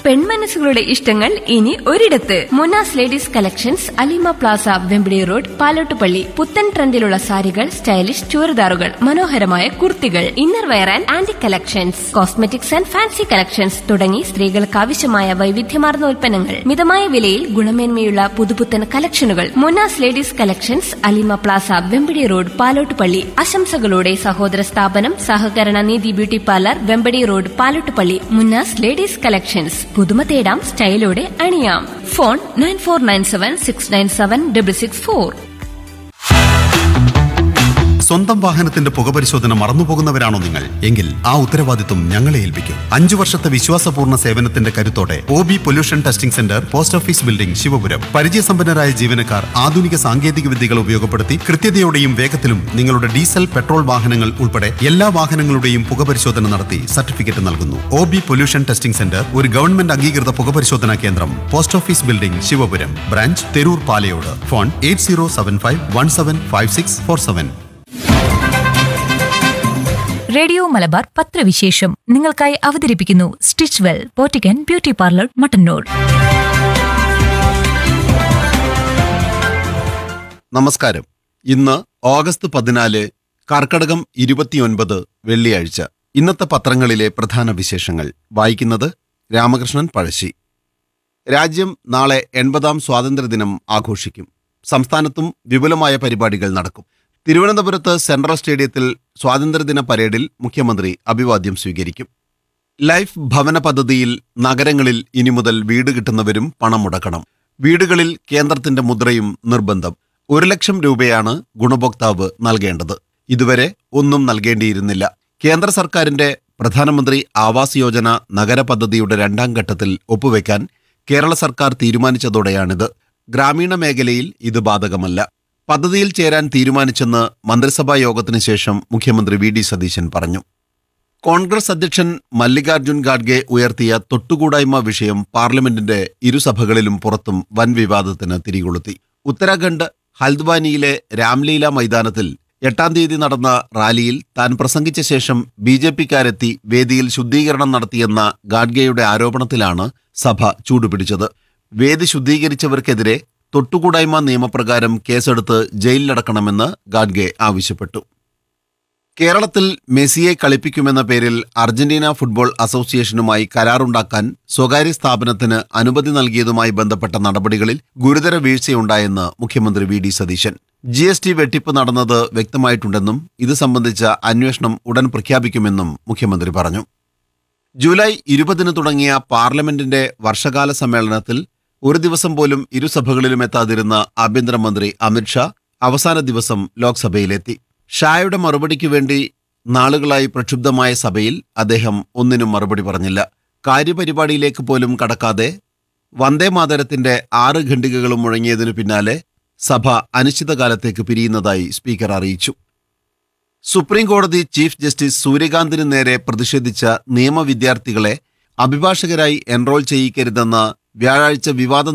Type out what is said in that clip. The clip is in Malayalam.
പെൺമനസ്സുകളുടെ ഇഷ്ടങ്ങൾ ഇനി ഒരിടത്ത് Munas ladies collections Alima plaza Vembadi road Palottupalli പുത്തൻ ട്രെൻഡിലുള്ള സാരികൾ സ്റ്റൈലിഷ് ചുരിദാറുകൾ മനോഹരമായ കുർത്തികൾ inner wear and anti collections cosmetics and fancy collections തുടങ്ങി സ്ത്രീകൾക്ക് ആവശ്യമായ വൈവിധ്യമാർന്ന ഉൽപ്പന്നങ്ങൾ മിതമായ വിലയിൽ ഗുണമേന്മയുള്ള പുതുപുത്തൻ കളക്ഷനുകൾ Munas ladies collections Alima plaza Vembadi road Palottupalli ആശംസകളോടെ സഹോദര സ്ഥാപനം സഹകരണ നീതി beauty parlour Vembadi road Palottupalli Munnas ladies collections പുതുമ തേടാം സ്റ്റൈലോടെ അണിയാം phone nine four nine seven six nine seven double six four സ്വന്തം വാഹനത്തിന്റെ പുകപരിശോധന മറന്നുപോകുന്നവരാണോ നിങ്ങൾ എങ്കിൽ ആ ഉത്തരവാദിത്വം ഞങ്ങളെ ഏൽപ്പിക്കും അഞ്ചു വർഷത്തെ വിശ്വാസപൂർണ്ണ സേവനത്തിന്റെ കരുത്തോടെ O B pollution testing centre post office building Sivapuram പരിചയസമ്പന്നരായ ജീവനക്കാർ ആധുനിക സാങ്കേതിക വിദ്യകൾ ഉപയോഗപ്പെടുത്തി കൃത്യതയോടെയും വേഗത്തിലും നിങ്ങളുടെ ഡീസൽ പെട്രോൾ വാഹനങ്ങൾ ഉൾപ്പെടെ എല്ലാ വാഹനങ്ങളുടെയും പുകപരിശോധന നടത്തി സർട്ടിഫിക്കറ്റ് നൽകുന്നു O B pollution testing centre ഒരു ഗവൺമെന്റ് അംഗീകൃത പുകപരിശോധനാ കേന്ദ്രം post office building Sivapuram branch Theroor Palayode phone eight zero seven five one seven five six four seven radio Malabar പത്രവിശേഷം നിങ്ങൾക്കായി അവതരിപ്പിക്കുന്നു stitch well Pottikkan beauty parlour Mattannur നമസ്കാരം ഇന്ന് ഓഗസ്റ്റ് പതിനാല് കർക്കടകം ഇരുപത്തിയൊൻപത് വെള്ളിയാഴ്ച ഇന്നത്തെ പത്രങ്ങളിലെ പ്രധാന വിശേഷങ്ങൾ വായിക്കുന്നത് രാമകൃഷ്ണൻ പഴശ്ശി രാജ്യം നാളെ എൺപതാം സ്വാതന്ത്ര്യദിനം ആഘോഷിക്കും സംസ്ഥാനത്തും വിപുലമായ പരിപാടികൾ നടക്കും തിരുവനന്തപുരത്ത് സെൻട്രൽ സ്റ്റേഡിയത്തിൽ സ്വാതന്ത്ര്യദിന പരേഡിൽ മുഖ്യമന്ത്രി അഭിവാദ്യം സ്വീകരിക്കും ലൈഫ് ഭവന പദ്ധതിയിൽ നഗരങ്ങളിൽ ഇനി മുതൽ വീട് കിട്ടുന്നവരും പണം മുടക്കണം വീടുകളിൽ കേന്ദ്രത്തിന്റെ മുദ്രയും നിർബന്ധം ഒരു ലക്ഷം രൂപയാണ് ഗുണഭോക്താവ് നൽകേണ്ടത് ഇതുവരെ ഒന്നും നൽകേണ്ടിയിരുന്നില്ല കേന്ദ്ര സർക്കാരിന്റെ പ്രധാനമന്ത്രി ആവാസ് യോജന നഗര പദ്ധതിയുടെ രണ്ടാം ഘട്ടത്തിൽ ഒപ്പുവെക്കാൻ കേരള സർക്കാർ തീരുമാനിച്ചതോടെയാണിത് ഗ്രാമീണ മേഖലയിൽ ഇത് ബാധകമല്ല പദ്ധതിയിൽ ചേരാൻ തീരുമാനിച്ചെന്ന് മന്ത്രിസഭാ യോഗത്തിന് ശേഷം മുഖ്യമന്ത്രി വി ഡി സതീശൻ പറഞ്ഞു കോൺഗ്രസ് അധ്യക്ഷൻ മല്ലികാർജുൻ ഖാഡ്ഗെ ഉയർത്തിയ തൊട്ടുകൂടായ്മ വിഷയം പാർലമെന്റിന്റെ ഇരുസഭകളിലും പുറത്തും വൻ വിവാദത്തിന് തിരികൊളുത്തി ഉത്തരാഖണ്ഡ് ഹൽദ്വാനിയിലെ രാംലീല മൈതാനത്തിൽ എട്ടാം തീയതി നടന്ന റാലിയിൽ താൻ പ്രസംഗിച്ച ശേഷം ബി ജെ പിക്കാരെത്തി വേദിയിൽ ശുദ്ധീകരണം നടത്തിയെന്ന ഗാഡ്ഗെയുടെ ആരോപണത്തിലാണ് സഭ ചൂടുപിടിച്ചത് വേദി ശുദ്ധീകരിച്ചവർക്കെതിരെ തൊട്ടുകൂടായ്മ നിയമപ്രകാരം കേസെടുത്ത് ജയിലിലടക്കണമെന്ന് ഗാഡ്ഗെ ആവശ്യപ്പെട്ടു കേരളത്തിൽ മെസ്സിയെ കളിപ്പിക്കുമെന്ന പേരിൽ അർജന്റീന ഫുട്ബോൾ അസോസിയേഷനുമായി കരാറുണ്ടാക്കാൻ സ്വകാര്യ സ്ഥാപനത്തിന് അനുമതി നൽകിയതുമായി ബന്ധപ്പെട്ട നടപടികളിൽ ഗുരുതര വീഴ്ചയുണ്ടായെന്ന് മുഖ്യമന്ത്രി V D Satheesan G S T വെട്ടിപ്പ് നടന്നത് വ്യക്തമായിട്ടുണ്ടെന്നും ഇത് സംബന്ധിച്ച അന്വേഷണം ഉടൻ പ്രഖ്യാപിക്കുമെന്നും മുഖ്യമന്ത്രി പറഞ്ഞു ജൂലൈ ഇരുപതിന് തുടങ്ങിയ പാർലമെന്റിന്റെ വർഷകാല സമ്മേളനത്തിൽ ഒരു ദിവസം പോലും ഇരുസഭകളിലും എത്താതിരുന്ന ആഭ്യന്തരമന്ത്രി അമിത്ഷാ അവസാന ദിവസം ലോക്സഭയിലെത്തി ഷായുടെ മറുപടിക്ക് വേണ്ടി നാളുകളായി പ്രക്ഷുബ്ധമായ സഭയിൽ അദ്ദേഹം ഒന്നിനും മറുപടി പറഞ്ഞില്ല കാര്യപരിപാടിയിലേക്ക് പോലും കടക്കാതെ വന്ദേ മാതരത്തിന്റെ ആറ് ഖണ്ഡികകളും മുഴങ്ങിയതിനു പിന്നാലെ സഭ അനിശ്ചിതകാലത്തേക്ക് പിരിയുന്നതായി സ്പീക്കർ അറിയിച്ചു സുപ്രീം കോടതി ചീഫ് ജസ്റ്റിസ് സൂര്യകാന്തിന് നേരെ പ്രതിഷേധിച്ച നിയമ വിദ്യാർത്ഥികളെ അഭിഭാഷകരായി എൻറോൾ ചെയ്യിക്കരുതെന്ന വ്യാഴാഴ്ച വിവാദ